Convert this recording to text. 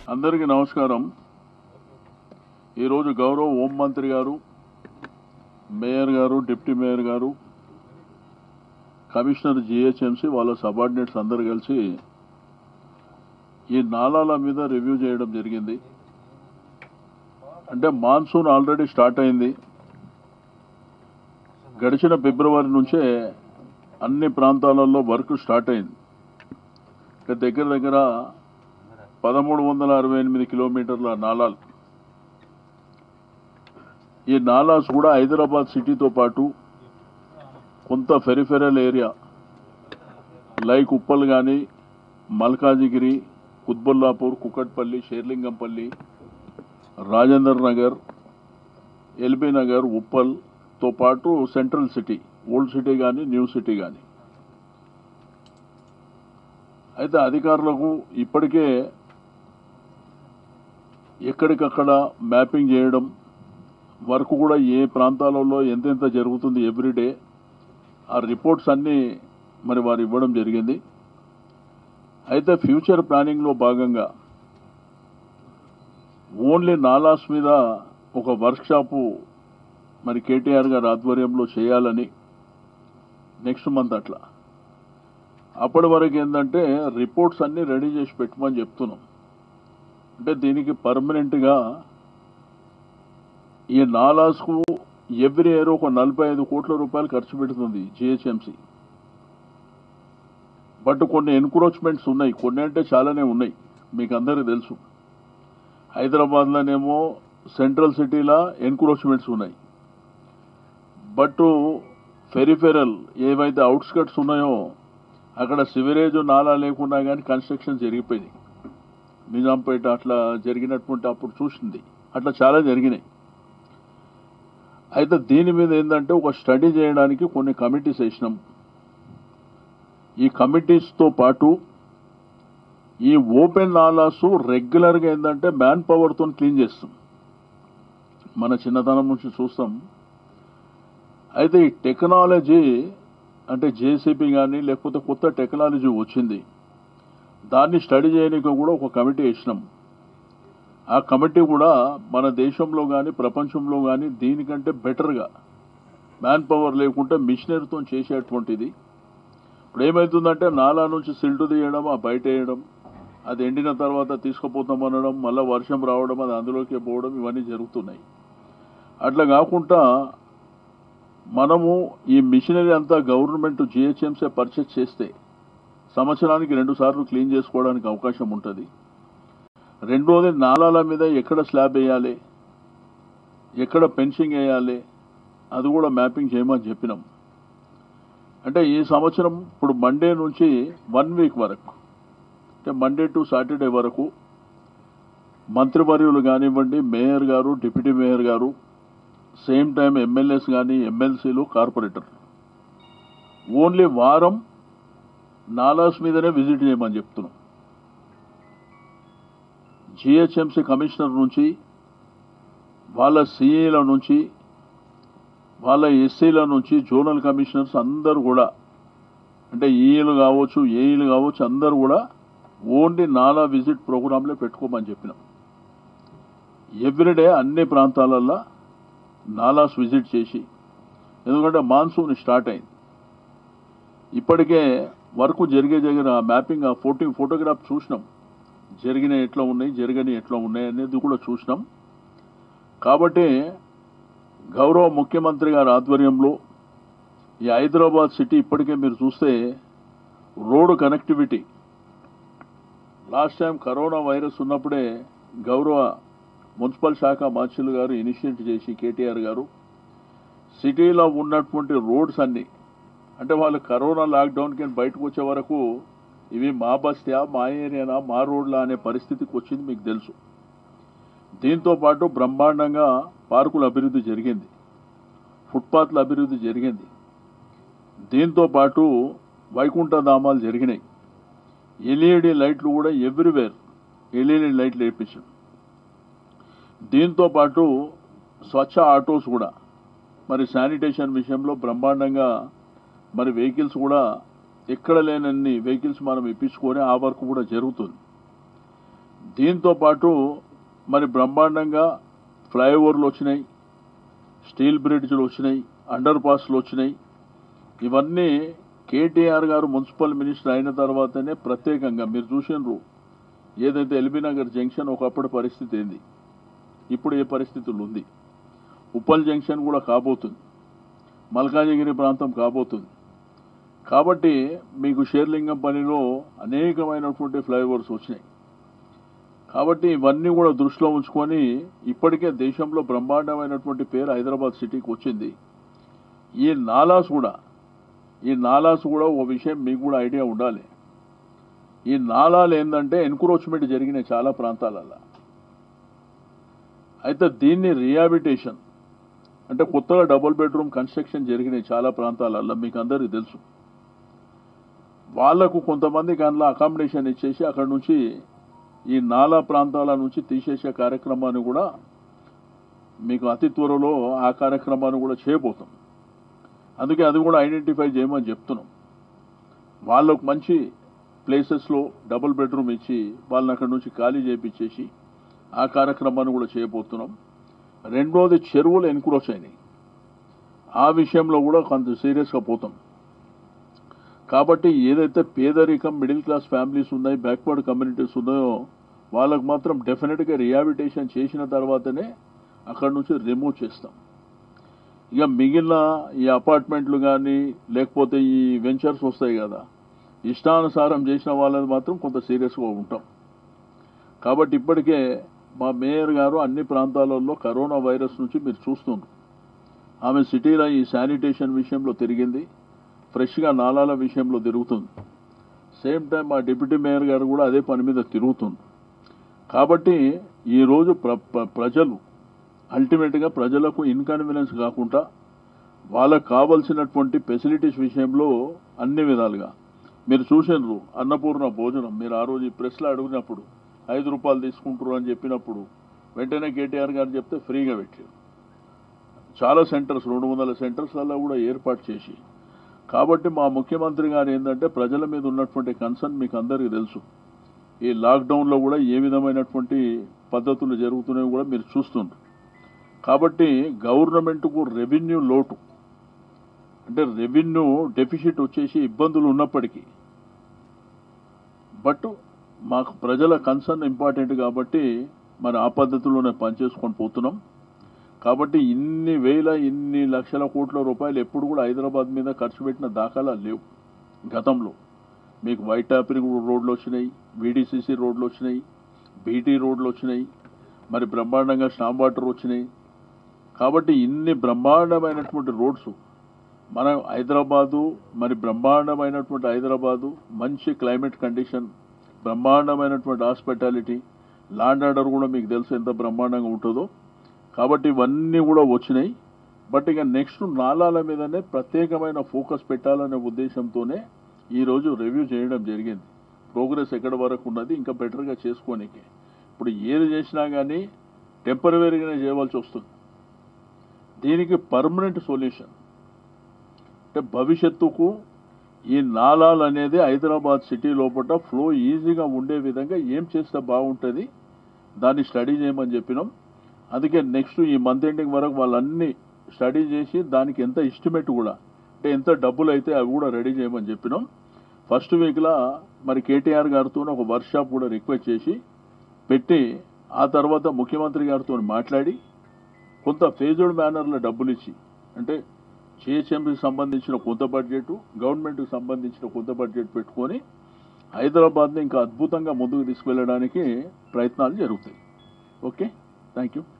అందరికీ నమస్కారం ఈరోజు గౌరవ హోంమంత్రి గారు మేయర్ గారు డిప్యూటీ మేయర్ గారు కమిషనర్ జిహెచ్ఎంసి వాళ్ళ సబార్డినేట్స్ అందరు కలిసి ఈ నాలాల మీద రివ్యూ చేయడం జరిగింది అంటే మాన్సూన్ ఆల్రెడీ స్టార్ట్ అయింది గడిచిన ఫిబ్రవరి నుంచే అన్ని ప్రాంతాలలో వర్క్ స్టార్ట్ అయింది అంటే దగ్గర దగ్గర పదమూడు వందల అరవై ఎనిమిది కిలోమీటర్ల నాలాలు ఈ నాలాస్ కూడా హైదరాబాద్ సిటీతో పాటు కొంత ఫెరిఫెరల్ ఏరియా లైక్ ఉప్పల్ కానీ మల్కాజిగిరి కుత్బుల్లాపూర్ కుకట్పల్లి షేర్లింగంపల్లి రాజేందర్ నగర్ ఎల్బీ నగర్ ఉప్పల్తో పాటు సెంట్రల్ సిటీ ఓల్డ్ సిటీ కానీ న్యూ సిటీ కానీ అయితే అధికారులకు ఇప్పటికే ఎక్కడికక్కడ మ్యాపింగ్ చేయడం వర్క్ కూడా ఏ ప్రాంతాలలో ఎంతెంత జరుగుతుంది ఎవ్రీడే ఆ రిపోర్ట్స్ అన్నీ మరి వారు ఇవ్వడం జరిగింది అయితే ఫ్యూచర్ ప్లానింగ్లో భాగంగా ఓన్లీ నాలాస్ మీద ఒక వర్క్షాపు మరి కేటీఆర్ గారి ఆధ్వర్యంలో చేయాలని నెక్స్ట్ మంత్ అట్లా అప్పటి వరకు ఏంటంటే రిపోర్ట్స్ అన్నీ రెడీ చేసి పెట్టమని చెప్తున్నాం అంటే దీనికి పర్మనెంట్గా ఈ నాలాస్కు ఎవ్రీ ఇయర్ ఒక నలభై ఐదు కోట్ల రూపాయలు ఖర్చు పెడుతుంది జిహెచ్ఎంసి బట్ కొన్ని ఎన్క్రోచ్మెంట్స్ ఉన్నాయి కొన్ని అంటే చాలానే ఉన్నాయి మీకు అందరికీ తెలుసు హైదరాబాద్లోనేమో సెంట్రల్ సిటీలో ఎన్క్రోచ్మెంట్స్ ఉన్నాయి బట్ ఫెరిఫెరల్ ఏవైతే అవుట్స్కట్స్ ఉన్నాయో అక్కడ సివరేజ్ నాలా లేకుండా కానీ కన్స్ట్రక్షన్ జరిగిపోయింది నిజాంపేట అట్లా జరిగినటువంటి అప్పుడు చూసింది అట్లా చాలా జరిగినాయి అయితే దీని మీద ఏంటంటే ఒక స్టడీ చేయడానికి కొన్ని కమిటీస్ వేసినాం ఈ కమిటీస్తో పాటు ఈ ఓపెన్ నాలాస్ రెగ్యులర్గా ఏంటంటే మ్యాన్ పవర్తో క్లీన్ చేస్తాం మన చిన్నతనం నుంచి చూస్తాం అయితే ఈ టెక్నాలజీ అంటే జేసీబీ కానీ లేకపోతే కొత్త టెక్నాలజీ వచ్చింది దాన్ని స్టడీ చేయడానికి కూడా ఒక కమిటీ వేసినాం ఆ కమిటీ కూడా మన దేశంలో కానీ ప్రపంచంలో కానీ దీనికంటే బెటర్గా మ్యాన్ పవర్ లేకుంటే మిషనరీతో చేసేటువంటిది ఇప్పుడు ఏమవుతుందంటే నాలా నుంచి సిల్టు తీయడం ఆ బయట వేయడం అది ఎండిన తర్వాత తీసుకుపోతామనడం మళ్ళీ వర్షం రావడం అది అందులోకి పోవడం ఇవన్నీ జరుగుతున్నాయి అట్లా కాకుండా మనము ఈ మిషనరీ అంతా గవర్నమెంట్ జిహెచ్ఎంసీ పర్చేస్ చేస్తే సంవత్సరానికి రెండు సార్లు క్లీన్ చేసుకోవడానికి అవకాశం ఉంటుంది రెండోది నాలాల మీద ఎక్కడ స్లాబ్ వేయాలి ఎక్కడ పెన్షింగ్ వేయాలి అది కూడా మ్యాపింగ్ చేయమని చెప్పినాం అంటే ఈ సంవత్సరం ఇప్పుడు మండే నుంచి వన్ వీక్ వరకు అంటే మండే టు సాటర్డే వరకు మంత్రివర్యులు కానివ్వండి మేయర్ గారు డిప్యూటీ మేయర్ గారు సేమ్ టైం ఎమ్మెల్యేస్ కానీ ఎమ్మెల్సీలు కార్పొరేటర్ ఓన్లీ వారం నాలాస్ మీదనే విజిట్ చేయమని చెప్తున్నాం జిహెచ్ఎంసీ కమిషనర్ నుంచి వాళ్ళ సిఏల నుంచి వాళ్ళ ఎస్సీల నుంచి జోనల్ కమిషనర్స్ అందరూ కూడా అంటే ఈఈలు కావచ్చు ఏఈలు కావచ్చు అందరూ కూడా ఓన్లీ నాలా విజిట్ ప్రోగ్రాంలో పెట్టుకోమని చెప్పినాం ఎవ్రీడే అన్ని ప్రాంతాలల్లో నాలాస్ విజిట్ చేసి ఎందుకంటే మాన్సూన్ స్టార్ట్ అయింది ఇప్పటికే వర్క్ జరిగే జరిగిన మ్యాపింగ్ ఆ ఫోటో ఫోటోగ్రాఫ్ చూసినాం జరిగిన ఎట్లా ఉన్నాయి జరగని ఎట్లా ఉన్నాయి అనేది కూడా చూసినాం కాబట్టి గౌరవ ముఖ్యమంత్రి గారి ఆధ్వర్యంలో ఈ హైదరాబాద్ సిటీ ఇప్పటికే మీరు చూస్తే road connectivity last time corona virus ఉన్నప్పుడే గౌరవ మున్సిపల్ శాఖ మంత్రులు గారు ఇనిషియేట్ చేసి కేటీఆర్ గారు సిటీలో ఉన్నటువంటి రోడ్స్ అన్నీ అంటే వాళ్ళు కరోనా లాక్డౌన్కి బయటకు వచ్చే వరకు ఇవి మా బస్తా మా ఏరియానా మా రోడ్లా అనే పరిస్థితికి వచ్చింది మీకు తెలుసు దీంతో పాటు బ్రహ్మాండంగా పార్కుల అభివృద్ధి జరిగింది ఫుట్పాత్ల అభివృద్ధి జరిగింది దీంతో పాటు వైకుంఠ ధామాలు జరిగినాయి ఎల్ఈడి లైట్లు కూడా ఎవ్రీవేర్ ఎల్ఈడి లైట్లు వేయించాం దీంతో పాటు స్వచ్ఛ ఆటోస్ కూడా మరి శానిటేషన్ విషయంలో బ్రహ్మాండంగా మరి వెహికల్స్ కూడా ఎక్కడ లేనన్ని వెహికల్స్ మనం ఇప్పించుకొని ఆ వర్క్ కూడా జరుగుతుంది దీంతో పాటు మరి బ్రహ్మాండంగా ఫ్లైఓవర్లు వచ్చినాయి స్టీల్ బ్రిడ్జ్లు వచ్చినాయి అండర్ పాస్లు వచ్చినాయి ఇవన్నీ కేటీఆర్ గారు మున్సిపల్ మినిస్టర్ అయిన తర్వాతనే ప్రత్యేకంగా మీరు చూసినారు ఏదైతే ఎల్బీ నగర్ జంక్షన్ ఒకప్పటి పరిస్థితి ఏంది ఇప్పుడు ఏ పరిస్థితులు ఉంది ఉప్పల్ జంక్షన్ కూడా కాబోతుంది మల్కాజిగిరి ప్రాంతం కాబోతుంది కాబట్టి మీకు షేర్లింగం పనిలో అనేకమైనటువంటి ఫ్లైఓవర్స్ వచ్చినాయి కాబట్టి ఇవన్నీ కూడా దృష్టిలో ఉంచుకొని ఇప్పటికే దేశంలో బ్రహ్మాండమైనటువంటి పేరు హైదరాబాద్ సిటీకి వచ్చింది ఈ నాలాస్ కూడా ఈ నాలాస్ కూడా ఓ విషయం మీకు కూడా ఐడియా ఉండాలి ఈ నాలాలు ఏంటంటే ఎన్క్రోచ్మెంట్ జరిగినాయి చాలా ప్రాంతాలలో అయితే దీన్ని రిహాబిటేషన్ అంటే కొత్తగా డబుల్ బెడ్రూమ్ కన్స్ట్రక్షన్ జరిగినాయి చాలా ప్రాంతాలలో మీకు అందరికీ తెలుసు వాళ్లకు కొంతమందికి అందులో అకామిడేషన్ ఇచ్చేసి అక్కడ నుంచి ఈ నాలా ప్రాంతాల నుంచి తీసేసే కార్యక్రమాన్ని కూడా మీకు అతి త్వరలో ఆ కార్యక్రమాన్ని కూడా చేయబోతాం అందుకే అది కూడా ఐడెంటిఫై చేయమని చెప్తున్నాం వాళ్ళకు మంచి ప్లేసెస్లో డబుల్ బెడ్రూమ్ ఇచ్చి వాళ్ళని అక్కడ నుంచి ఖాళీ చేయించేసి ఆ కార్యక్రమాన్ని కూడా చేయబోతున్నాం రెండోది చెరువులు ఎన్క్రోచ్ అయినాయి ఆ విషయంలో కూడా కొంత సీరియస్గా పోతాం కాబట్టి ఏదైతే పేదరికం మిడిల్ క్లాస్ ఫ్యామిలీస్ ఉన్నాయి బ్యాక్వర్డ్ కమ్యూనిటీస్ ఉన్నాయో వాళ్ళకు మాత్రం డెఫినెట్గా రిహాబిటేషన్ చేసిన తర్వాతనే అక్కడ నుంచి రిమూవ్ చేస్తాం ఇక మిగిలిన ఈ అపార్ట్మెంట్లు కానీ లేకపోతే ఈ వెంచర్స్ వస్తాయి కదా ఇష్టానుసారం చేసిన వాళ్ళది మాత్రం కొంత సీరియస్గా ఉంటాం కాబట్టి ఇప్పటికే మా మేయర్ గారు అన్ని ప్రాంతాలలో కరోనా వైరస్ నుంచి మీరు చూస్తున్నారు ఆమె సిటీలో ఈ శానిటేషన్ విషయంలో తిరిగింది ఫ్రెష్గా నాలాల విషయంలో తిరుగుతుంది సేమ్ టైం మా డిప్యూటీ మేయర్ గారు కూడా అదే పని మీద తిరుగుతుంది కాబట్టి ఈరోజు ప్ర ప్ర- ప్రజలు అల్టిమేట్గా ప్రజలకు ఇన్కన్వీనియన్స్ కాకుండా వాళ్ళకు కావలసినటువంటి ఫెసిలిటీస్ విషయంలో అన్ని విధాలుగా మీరు చూసినారు అన్నపూర్ణ భోజనం మీరు ఆ రోజు ఈ ప్రెస్లో అడిగినప్పుడు ఐదు రూపాయలు తీసుకుంటారు అని చెప్పినప్పుడు వెంటనే కేటీఆర్ గారు చెప్తే ఫ్రీగా పెట్టారు చాలా సెంటర్స్ రెండు వందల సెంటర్స్లలో కూడా ఏర్పాటు చేసి కాబట్టి మా ముఖ్యమంత్రి గారు ఏంటంటే ప్రజల మీద ఉన్నటువంటి కన్సర్న్ మీకు అందరికీ తెలుసు ఈ లాక్డౌన్లో కూడా ఏ విధమైనటువంటి పద్ధతులు జరుగుతున్నాయో కూడా మీరు చూస్తుండ్రు కాబట్టి గవర్నమెంట్కు రెవెన్యూ లోటు అంటే రెవెన్యూ డెఫిసిట్ వచ్చేసి ఇబ్బందులు ఉన్నప్పటికీ బట్ మాకు ప్రజల కన్సర్న్ ఇంపార్టెంట్ కాబట్టి మరి ఆ పద్ధతిలోనే పనిచేసుకొని పోతున్నాం కాబట్టి ఇన్ని వేల ఇన్ని లక్షల కోట్ల రూపాయలు ఎప్పుడు కూడా హైదరాబాద్ మీద ఖర్చు పెట్టిన దాఖలాలు లేవు గతంలో మీకు వైట్ టాపిరి రోడ్లు వచ్చినాయి వీడీసీసీ రోడ్లు వచ్చినాయి బీటీ రోడ్లు వచ్చినాయి మరి బ్రహ్మాండంగా స్టామ్ వాటర్ వచ్చినాయి కాబట్టి ఇన్ని బ్రహ్మాండమైనటువంటి రోడ్స్ మన హైదరాబాదు మరి బ్రహ్మాండమైనటువంటి హైదరాబాదు మంచి క్లైమేట్ కండిషన్ బ్రహ్మాండమైనటువంటి హాస్పిటాలిటీ లాండ్ ఆర్డర్ కూడా మీకు తెలుసు ఎంత బ్రహ్మాండంగా ఉంటుందో కాబట్టి ఇవన్నీ కూడా వచ్చినాయి బట్ ఇక నెక్స్ట్ నాలాల మీదనే ప్రత్యేకమైన ఫోకస్ పెట్టాలనే ఉద్దేశంతోనే ఈరోజు రివ్యూ చేయడం జరిగింది ప్రోగ్రెస్ ఎక్కడ వరకు ఉన్నది ఇంకా బెటర్గా చేసుకోనికి ఇప్పుడు ఏది చేసినా కానీ టెంపరీగానే చేయవలసి వస్తుంది దీనికి పర్మనెంట్ సొల్యూషన్ అంటే భవిష్యత్తుకు ఈ నాలాలు అనేది హైదరాబాద్ సిటీ లోపల ఫ్లో ఈజీగా ఉండే విధంగా ఏం చేస్తే బాగుంటుంది దాన్ని స్టడీ చేయమని చెప్పినాం అందుకే నెక్స్ట్ ఈ మంత్ ఎండింగ్ వరకు వాళ్ళన్నీ స్టడీ చేసి దానికి ఎంత ఎస్టిమేట్ కూడా అంటే ఎంత డబ్బులు అయితే అవి కూడా రెడీ చేయమని చెప్పినాం ఫస్ట్ వీక్లో మరి కేటీఆర్ గారితో ఒక వర్క్షాప్ కూడా రిక్వెస్ట్ చేసి పెట్టి ఆ తర్వాత ముఖ్యమంత్రి గారితో మాట్లాడి కొంత ఫేజ్డ్ మేనర్లో డబ్బులు ఇచ్చి అంటే జిహెచ్ఎంసీకి సంబంధించిన కొంత బడ్జెట్ గవర్నమెంట్కి సంబంధించిన కొంత బడ్జెట్ పెట్టుకొని హైదరాబాద్ని ఇంకా అద్భుతంగా ముందుకు తీసుకువెళ్ళడానికి ప్రయత్నాలు జరుగుతాయి ఓకే థ్యాంక్ యూ